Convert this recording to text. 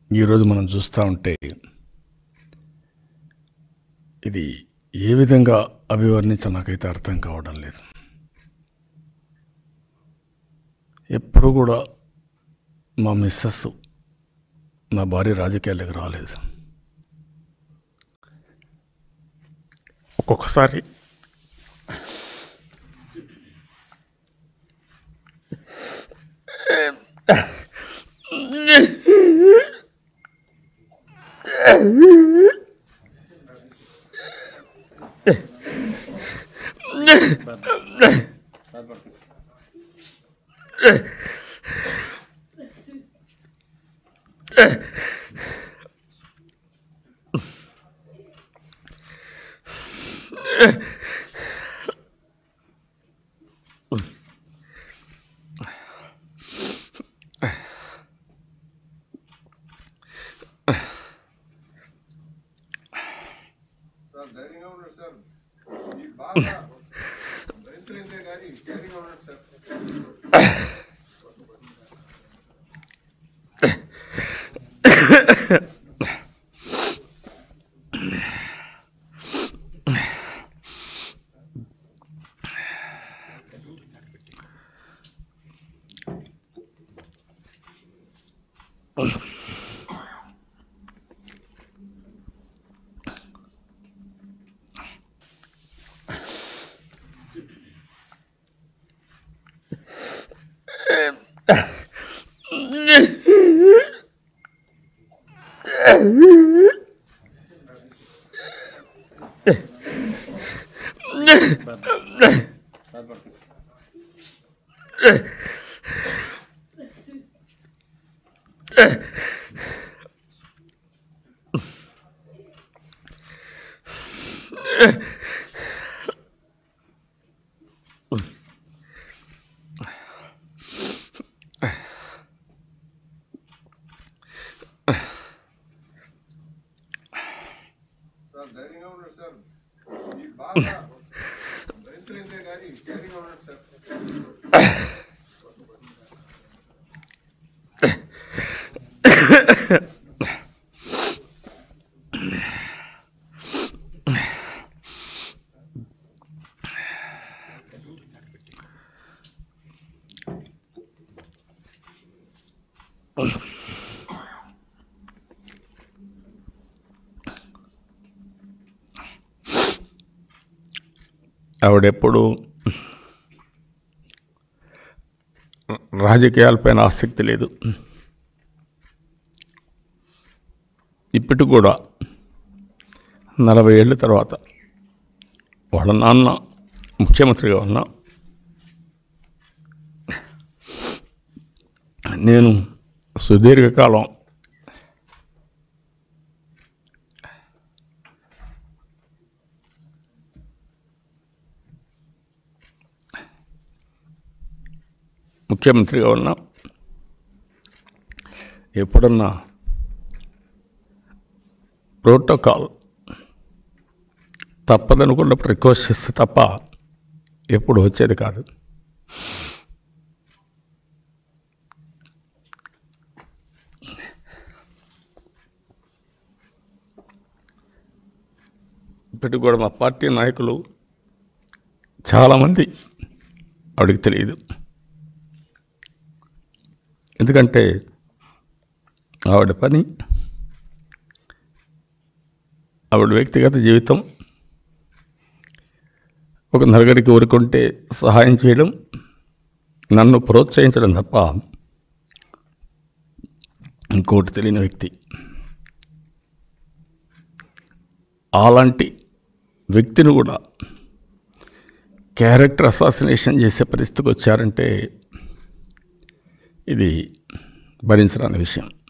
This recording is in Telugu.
ఈరోజు మనం చూస్తూ ఉంటే ఇది ఏ విధంగా అభివర్ణించ నాకైతే అర్థం కావడం లేదు ఎప్పుడు కూడా మా మిస్సెస్ నా భార్య రాజకీయాలకు రాలేదు ఒక్కొక్కసారి సార్ ధైర్యంగా ఉన్నాడు సార్ ఈ బాగా భరించలేదే కానీ ధైర్యంగా ఉన్నాడు సార్ సార్ ధైర్యంగా ఉన్నాడు సార్ ఈ బాగా భరించలేదే కానీ ధైర్యంగా ఉన్నాడు సార్ ఆవిడెప్పుడు రాజకీయాలపైన ఆసక్తి లేదు ఇప్పటికి కూడా నలభై ఏళ్ళ తర్వాత వాళ్ళ నాన్న ముఖ్యమంత్రిగా ఉన్నా నేను సుదీర్ఘకాలం ముఖ్యమంత్రిగా ఉన్నా ఎప్పుడన్నా ప్రోటోకాల్ తప్పదనుకున్నప్పుడు రిక్వెస్ట్ చేస్తే తప్ప ఎప్పుడు వచ్చేది కాదు ఇప్పటికి కూడా మా పార్టీ నాయకులు చాలామంది ఆవిడకి తెలియదు ఎందుకంటే ఆవిడ పని ఆవిడ వ్యక్తిగత జీవితం ఒక నలుగురికి ఊరుకుంటే సహాయం చేయడం నన్ను ప్రోత్సహించడం తప్ప ఇంకోటి తెలియని వ్యక్తి అలాంటి వ్యక్తిని కూడా క్యారెక్టర్ అసాసినేషన్ చేసే పరిస్థితికి వచ్చారంటే ఇది భరించరాని విషయం